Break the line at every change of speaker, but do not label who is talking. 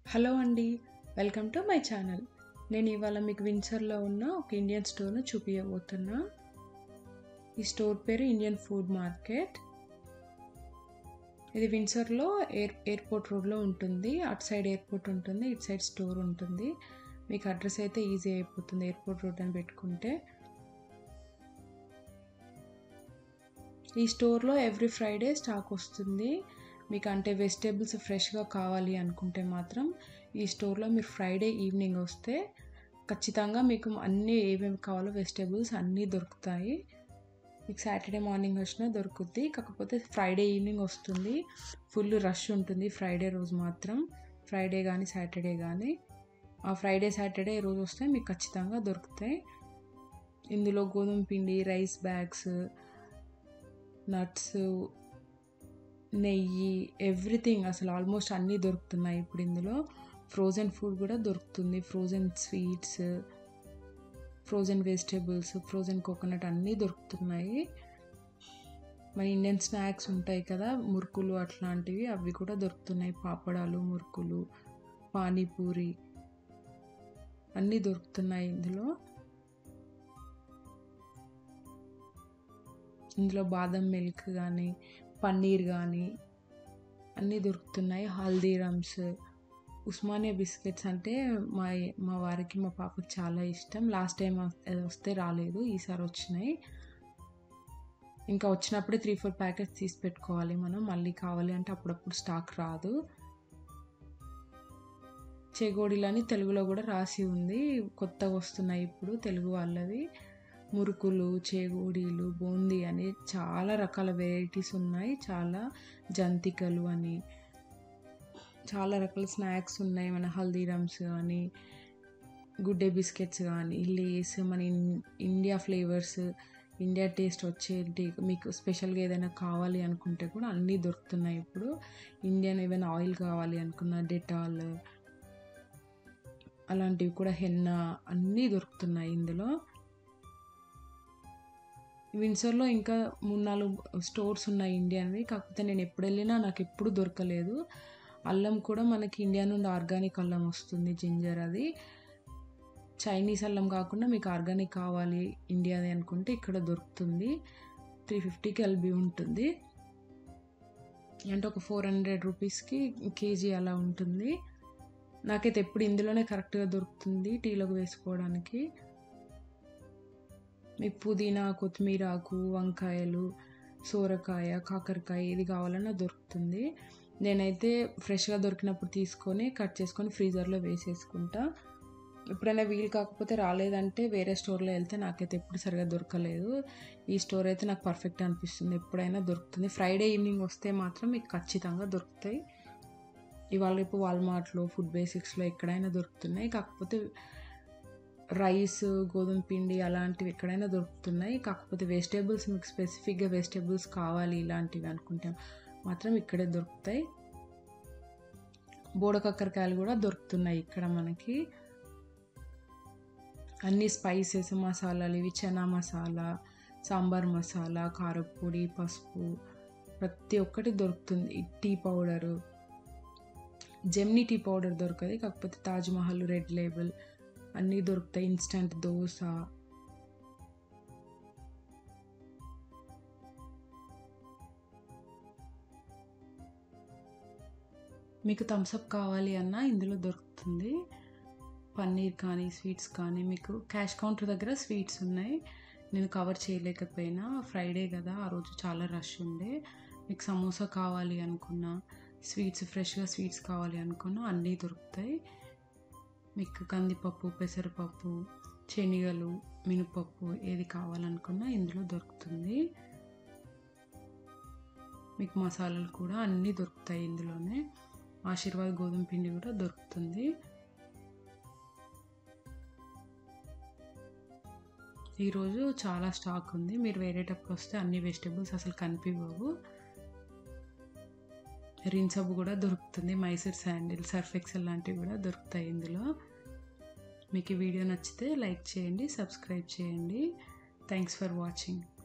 hello అండి welcome to my channel నేను ఇవాళ మీకు విన్సర్లో ఉన్న ఒక ఇండియన్ స్టోర్ను చూపించబోతున్నా ఈ స్టోర్ పేరు ఇండియన్ ఫుడ్ మార్కెట్ ఇది విన్సర్లో ఎయిర్ ఎయిర్పోర్ట్ రోడ్లో ఉంటుంది అటు సైడ్ ఎయిర్పోర్ట్ ఉంటుంది ఇటు సైడ్ స్టోర్ ఉంటుంది మీకు అడ్రస్ అయితే ఈజీ అయిపోతుంది ఎయిర్పోర్ట్ రోడ్ అని పెట్టుకుంటే ఈ స్టోర్లో ఎవ్రీ ఫ్రైడే స్టాక్ వస్తుంది మీకు అంటే వెజిటేబుల్స్ ఫ్రెష్గా కావాలి అనుకుంటే మాత్రం ఈ స్టోర్లో మీరు ఫ్రైడే ఈవినింగ్ వస్తే ఖచ్చితంగా మీకు అన్నీ ఏమేమి కావాలో వెజిటేబుల్స్ అన్నీ దొరుకుతాయి మీకు సాటర్డే మార్నింగ్ వచ్చినా దొరుకుద్ది కాకపోతే ఫ్రైడే ఈవినింగ్ వస్తుంది ఫుల్ రష్ ఉంటుంది ఫ్రైడే రోజు మాత్రం ఫ్రైడే కానీ సాటర్డే కానీ ఆ ఫ్రైడే సాటర్డే రోజు వస్తే మీకు ఖచ్చితంగా దొరుకుతాయి ఇందులో గోధుమ పిండి రైస్ బ్యాగ్స్ నట్స్ నెయ్యి ఎవ్రీథింగ్ అసలు ఆల్మోస్ట్ అన్నీ దొరుకుతున్నాయి ఇప్పుడు ఇందులో ఫ్రోజన్ ఫుడ్ కూడా దొరుకుతుంది frozen sweets frozen vegetables frozen coconut అన్నీ దొరుకుతున్నాయి మన ఇండియన్ స్నాక్స్ ఉంటాయి కదా మురుకులు అట్లాంటివి అవి కూడా దొరుకుతున్నాయి పాపడాలు మురుకులు పానీపూరి అన్నీ దొరుకుతున్నాయి ఇందులో ఇందులో బాదం మిల్క్ కానీ పన్నీర్ కానీ అన్నీ దొరుకుతున్నాయి హల్దీరామ్స్ ఉస్మానియా బిస్కెట్స్ అంటే మా మా వారికి మా పాపకి చాలా ఇష్టం లాస్ట్ టైం వస్తే రాలేదు ఈసారి వచ్చినాయి ఇంకా వచ్చినప్పుడే త్రీ ఫోర్ ప్యాకెట్స్ తీసి పెట్టుకోవాలి మనం మళ్ళీ కావాలి అంటే అప్పుడప్పుడు స్టాక్ రాదు చెగోడీలని తెలుగులో కూడా రాసి ఉంది కొత్తగా వస్తున్నాయి ఇప్పుడు తెలుగు వాళ్ళవి మురుకులు చేగోడీలు బూందీ అని చాలా రకాల వెరైటీస్ ఉన్నాయి చాలా జంతికలు అని చాలా రకాల స్నాక్స్ ఉన్నాయి మన హల్దీరామ్స్ కానీ గుడ్డే బిస్కెట్స్ కానీ లేస్ మన ఇండియా ఫ్లేవర్స్ ఇండియా టేస్ట్ వచ్చేటి మీకు స్పెషల్గా ఏదైనా కావాలి అనుకుంటే కూడా అన్నీ దొరుకుతున్నాయి ఇప్పుడు ఇండియన్ ఏమైనా ఆయిల్ కావాలి అనుకున్న డెటాల్ అలాంటివి కూడా హెన్నా అన్నీ దొరుకుతున్నాయి ఇందులో విన్సర్లో ఇంకా మూడు నాలుగు స్టోర్స్ ఉన్నాయి ఇండియన్వి కాకపోతే నేను ఎప్పుడు వెళ్ళినా నాకు ఎప్పుడు దొరకలేదు అల్లం కూడా మనకి ఇండియా నుండి ఆర్గానిక్ అల్లం వస్తుంది జింజర్ అది చైనీస్ అల్లం కాకుండా మీకు ఆర్గానిక్ కావాలి ఇండియాది అనుకుంటే ఇక్కడ దొరుకుతుంది త్రీ ఫిఫ్టీకి ఎల్బి ఉంటుంది అంటే ఒక ఫోర్ హండ్రెడ్ రూపీస్కి కేజీ అలా ఉంటుంది నాకైతే ఎప్పుడు ఇందులోనే కరెక్ట్గా దొరుకుతుంది టీలోకి వేసుకోవడానికి మీకు పుదీనా కొత్తిమీర ఆకు వంకాయలు సోరకాయ కాకరకాయ ఏది కావాలన్నా దొరుకుతుంది నేనైతే ఫ్రెష్గా దొరికినప్పుడు తీసుకొని కట్ చేసుకొని ఫ్రీజర్లో వేసేసుకుంటా ఎప్పుడైనా వీలు కాకపోతే రాలేదంటే వేరే స్టోర్లో వెళ్తే నాకైతే ఎప్పుడు సరిగా దొరకలేదు ఈ స్టోర్ అయితే నాకు పర్ఫెక్ట్ అనిపిస్తుంది ఎప్పుడైనా దొరుకుతుంది ఫ్రైడే ఈవినింగ్ వస్తే మాత్రం మీకు ఖచ్చితంగా దొరుకుతాయి ఇవాళ రేపు వాల్మార్ట్లో ఫుడ్ బేసిక్స్లో ఎక్కడైనా దొరుకుతున్నాయి కాకపోతే రైస్ గోధుమ పిండి అలాంటివి ఎక్కడైనా దొరుకుతున్నాయి కాకపోతే వెజిటేబుల్స్ మీకు స్పెసిఫిక్గా వెజిటేబుల్స్ కావాలి ఇలాంటివి అనుకుంటే మాత్రం ఇక్కడే దొరుకుతాయి బోడకక్కరకాయలు కూడా దొరుకుతున్నాయి ఇక్కడ మనకి అన్ని స్పైసెస్ మసాలాలు ఇవి చనా మసాలా సాంబార్ మసాలా కారపొడి పసుపు ప్రతి ఒక్కటి దొరుకుతుంది tea powder Gemini tea powder దొరకదు కాకపోతే తాజ్మహల్ రెడ్ లేబుల్ అన్నీ దొరుకుతాయి ఇన్స్టంట్ దోశ మీకు థమ్స్అప్ కావాలి అన్నా ఇందులో దొరుకుతుంది పన్నీర్ కానీ స్వీట్స్ కానీ మీకు క్యాష్ కౌంటర్ దగ్గర స్వీట్స్ ఉన్నాయి నేను కవర్ చేయలేకపోయినా ఫ్రైడే కదా ఆ రోజు చాలా రష్ ఉండే మీకు సమోసా కావాలి అనుకున్నా స్వీట్స్ ఫ్రెష్గా స్వీట్స్ కావాలి అనుకున్నా అన్నీ దొరుకుతాయి మీకు కందిపప్పు పెసరపప్పు శనగలు మినపప్పు ఏది కావాలనుకున్నా ఇందులో దొరుకుతుంది మీకు మసాలాలు కూడా అన్నీ దొరుకుతాయి ఇందులోనే ఆశీర్వాద్ గోధుమ పిండి కూడా దొరుకుతుంది ఈరోజు చాలా స్టాక్ ఉంది మీరు వేరేటప్పుడు వస్తే అన్ని వెజిటేబుల్స్ అసలు కనిపించవు రిన్సబ్ కూడా దొరుకుతుంది మైసూర్ శాండిల్ సర్ఫ్ ఎక్సెల్ లాంటివి కూడా దొరుకుతాయి ఇందులో మీకు ఈ వీడియో నచ్చితే లైక్ చేయండి సబ్స్క్రైబ్ చేయండి థ్యాంక్స్ ఫర్ వాచింగ్